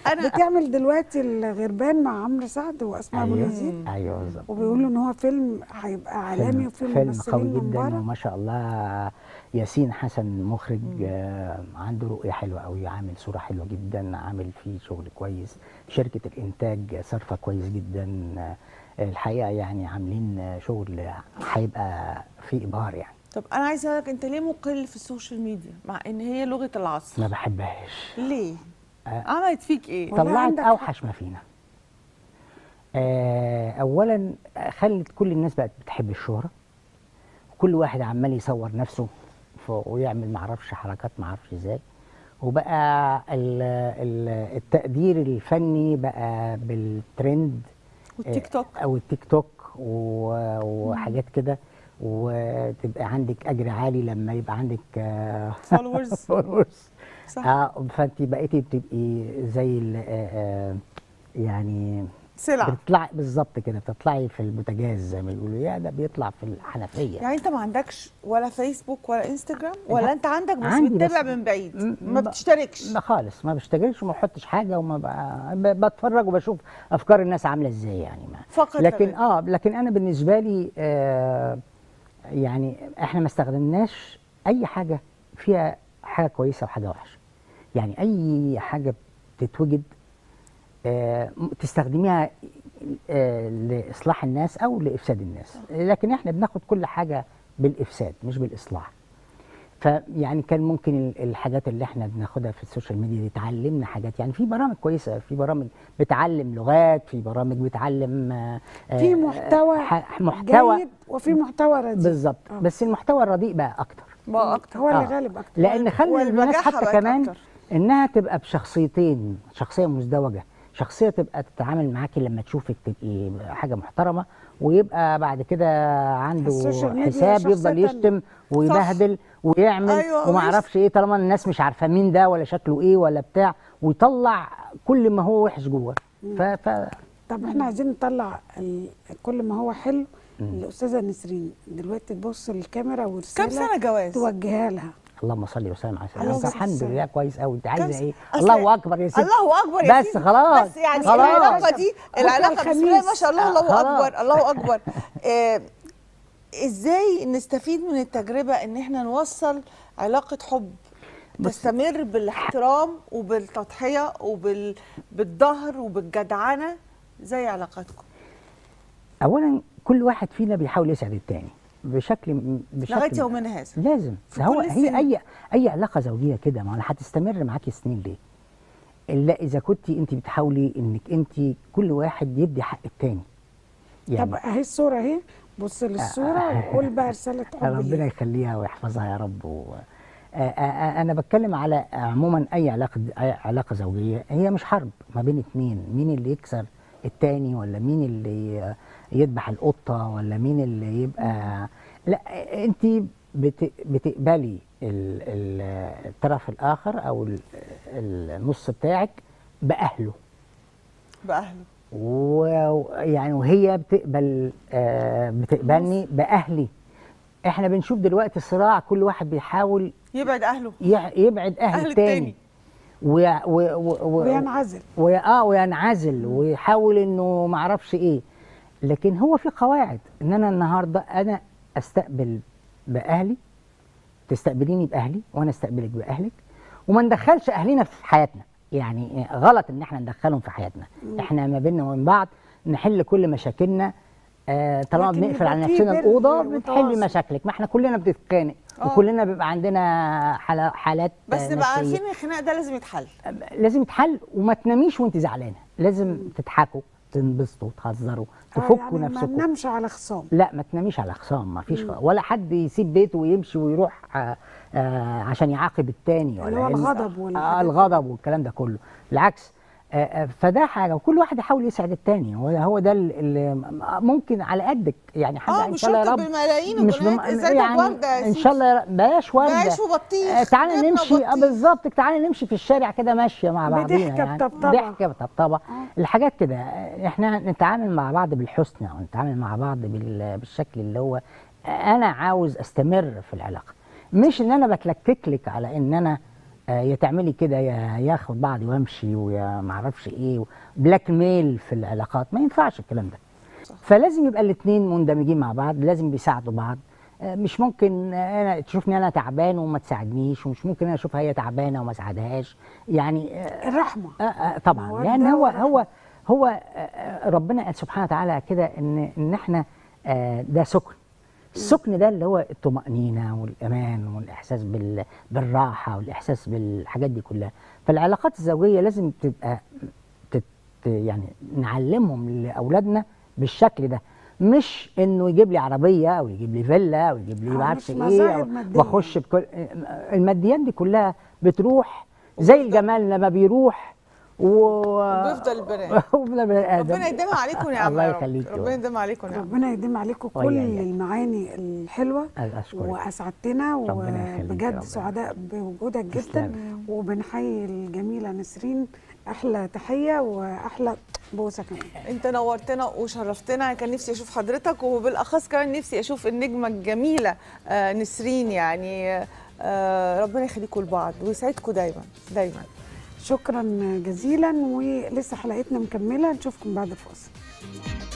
انا بتعمل دلوقتي الغربان مع عمرو سعد واسماء ابو ايوه اليزيد ايوه بالظبط وبيقولوا ان هو فيلم هيبقى عالمي فيلم, وفيلم فيلم ممثلين قوي من جدا بره وما شاء الله ياسين حسن مخرج آه عنده رؤيه حلوه قوي عامل صوره حلوه جدا عامل فيه شغل كويس شركه الانتاج صارفه كويس جدا آه الحقيقه يعني عاملين آه، شغل هيبقى فيه ابهار يعني طب انا عايزه اسالك انت ليه مقل في السوشيال ميديا مع ان هي لغه العصر ما بحبهاش ليه آه. عملت فيك ايه والله طلعت عندك حق. اوحش ما فينا آه اولا خلت كل الناس بقت بتحب الشهره كل واحد عمال يصور نفسه ف- ويعمل معرفش حركات معرفش ازاي وبقى ال ال التقدير الفني بقى بالترند والتيك توك او التيك توك و- وحاجات كده وتبقى عندك اجر عالي لما يبقى عندك آه، فولورز فولورز صح اه فانت بقيتي بتبقي زي ال- آه، آه، يعني سلعه بتطلعي بالظبط كده بتطلعي في البوتاجاز زي ما بيقولوا يا ده بيطلع في الحنفيه يعني انت ما عندكش ولا فيسبوك ولا انستجرام ولا انت عندك بس عندي بتتابع بس- من بعيد م- ما ب- بتشتركش ما خالص ما بشتغلش وما بحطش حاجه وما ب- ب- بتفرج وبشوف افكار الناس عامله ازاي يعني ما فقط لكن لا غير. اه لكن انا بالنسبه لي آه يعني احنا ما استخدمناش اي حاجه فيها حاجه كويسه وحاجه وحشه يعني اي حاجه بتتوجد آه م- تستخدميها آه لاصلاح الناس او لافساد الناس لكن احنا بناخد كل حاجه بالافساد مش بالاصلاح فيعني كان ممكن ال- الحاجات اللي احنا بناخدها في السوشيال ميديا دي تعلمنا حاجات يعني في برامج كويسه في برامج بتعلم لغات في برامج بتعلم آه، في آه، محتوى ح- محتوى جيد وفي محتوى رديء بالظبط آه. بس المحتوى الرديء بقى اكتر بقى اكتر هو اللي آه. غالب اكتر لان خلي الناس والبجاحة حتى بقت كمان أكتر. انها تبقى بشخصيتين شخصيه مزدوجه شخصيه تبقى تتعامل معاكي لما تشوفك تبقي حاجه محترمه ويبقى بعد كده عنده السوشيال ميديا حساب شخصية يفضل تانية. يشتم ويبهدل ويعمل أيوة، وما ويش- اعرفش ايه طالما الناس مش عارفه مين ده ولا شكله ايه ولا بتاع ويطلع كل ما هو وحش جوه ف... ف... طب احنا عايزين نطلع ال- كل ما هو حلو الاستاذه نسرين دلوقتي تبص للكاميرا كم ورساله سنه جواز توجهها لها اللهم صل وسلم على اللهم سيدنا صل الحمد وسلم. لله كويس قوي انت كم عايزه س- ايه أصل- الله اكبر يا ستي الله اكبر يا بس سيدي. خلاص بس يعني خلاص. العلاقه دي العلاقه بسم الله الخميس. ما شاء الله الله خلاص. اكبر الله اكبر آه ازاي نستفيد من التجربه ان احنا نوصل علاقه حب تستمر بالاحترام وبالتضحيه وبالظهر وبالجدعنه زي علاقتكم اولا كل واحد فينا بيحاول يسعد التاني بشكل بشكل لغايه يومنا هذا لازم في ده هو كل هي السنين. اي اي علاقه زوجيه كده ما انا هتستمر معاكي سنين ليه الا اذا كنت انت بتحاولي انك انت كل واحد يدي حق التاني طب اهي الصوره اهي بص للصوره وقول بقى رساله حب ربنا ليها. يخليها ويحفظها يا رب و... آه، آه، آه، انا بتكلم على عموما اي علاقه أي علاقه زوجيه هي مش حرب ما بين اتنين مين اللي يكسر التاني ولا مين اللي يذبح القطه ولا مين اللي يبقى لا انت بت... بتقبلي ال... ال... الطرف الاخر او ال... النص بتاعك باهله باهله ويعني وهي بتقبل آه بتقبلني باهلي احنا بنشوف دلوقتي صراع كل واحد بيحاول يبعد اهله يع- يبعد اهل, أهل التاني التاني. ويع- و... و... و... وينعزل وي... اه وينعزل ويحاول انه ما اعرفش ايه لكن هو في قواعد ان انا النهارده انا استقبل باهلي تستقبليني باهلي وانا استقبلك باهلك وما ندخلش اهلنا في حياتنا يعني غلط ان احنا ندخلهم في حياتنا احنا ما بيننا وبين بعض نحل كل مشاكلنا آه طالما لكن بنقفل يبقى على في نفسنا بر الاوضه وتواصل. بتحل مشاكلك ما احنا كلنا بنتخانق آه. وكلنا بيبقى عندنا حالا- حالات بس آه، نبقى نفسية. عارفين ان الخناق ده لازم يتحل لازم يتحل وما تناميش وانت زعلانه لازم تضحكوا تنبسطوا تهزروا آه، تفكوا يعني ما نفسكم ننامش على خصام لا ما تناميش على خصام ما فيش ولا حد يسيب بيته ويمشي ويروح آه آه عشان يعاقب التاني اللي ولا هو إن- الغضب آه والحاجات دي. الغضب والكلام ده كله بالعكس آه آه فده حاجه وكل واحد يحاول يسعد التاني هو هو ده اللي ممكن على قدك يعني حاجه اه ان مش شاء الله يا شرط رب بالملايين مش وبنات بم... ازاي يعني ورده يا ان سيدي؟ شاء الله يا رب- بلاش ورده بعيش وبطيخ آه تعالى جبنة نمشي آه وبطيخ. بالظبط تعالى نمشي في الشارع كده ماشيه مع بعضينا بضحكة يعني بطبطبة. ضحكه بطبطبه الحاجات كده آه، احنا نتعامل مع بعض بالحسن او نتعامل مع بعض بال... بالشكل اللي هو آه، انا عاوز استمر في العلاقه مش ان انا بتلكك لك على ان انا آه، يا تعملي كده يا ياخد بعضي وامشي ويا معرفش ايه بلاك ميل في العلاقات ما ينفعش الكلام ده صح. فلازم يبقى الاثنين مندمجين مع بعض لازم بيساعدوا بعض آه، مش ممكن آه، انا تشوفني انا تعبان وما تساعدنيش ومش ممكن انا اشوفها هي تعبانه وما اساعدهاش يعني آه، الرحمه آه آه طبعا المودة لان هو والرحمة. هو هو آه، آه، ربنا قال سبحانه وتعالى كده ان ان احنا آه، ده سكن السكن ده اللي هو الطمأنينة والأمان والإحساس بال... بالراحة والإحساس بالحاجات دي كلها فالعلاقات الزوجية لازم تبقى تت... يعني نعلمهم لأولادنا بالشكل ده مش انه يجيب لي عربيه او يجيب لي فيلا او يجيب لي آه، ما اعرفش مش ايه مظاهر أو- مادية. واخش بكل الماديات دي كلها بتروح زي الجمال لما بيروح و وبيفضل البني وبيفضل بني آدم. ربنا يديمها عليكم يا عم الله يا رب. يخليك يا ربنا رب. يديمها عليكم يا عم ربنا يديم عليكم ويا- كل يا. المعاني الحلوه أشكرك واسعدتنا ربنا يخليك يا وبجد رب. سعداء بوجودك جدا تسلمي. وبنحيي الجميله نسرين احلى تحيه واحلى بوسه كمان انت نورتنا وشرفتنا كان نفسي اشوف حضرتك وبالاخص كمان نفسي اشوف النجمه الجميله آه، نسرين يعني آه، ربنا يخليكم لبعض ويسعدكم دايما دايما شكرا جزيلا ولسه حلقتنا مكمله نشوفكم بعد الفاصل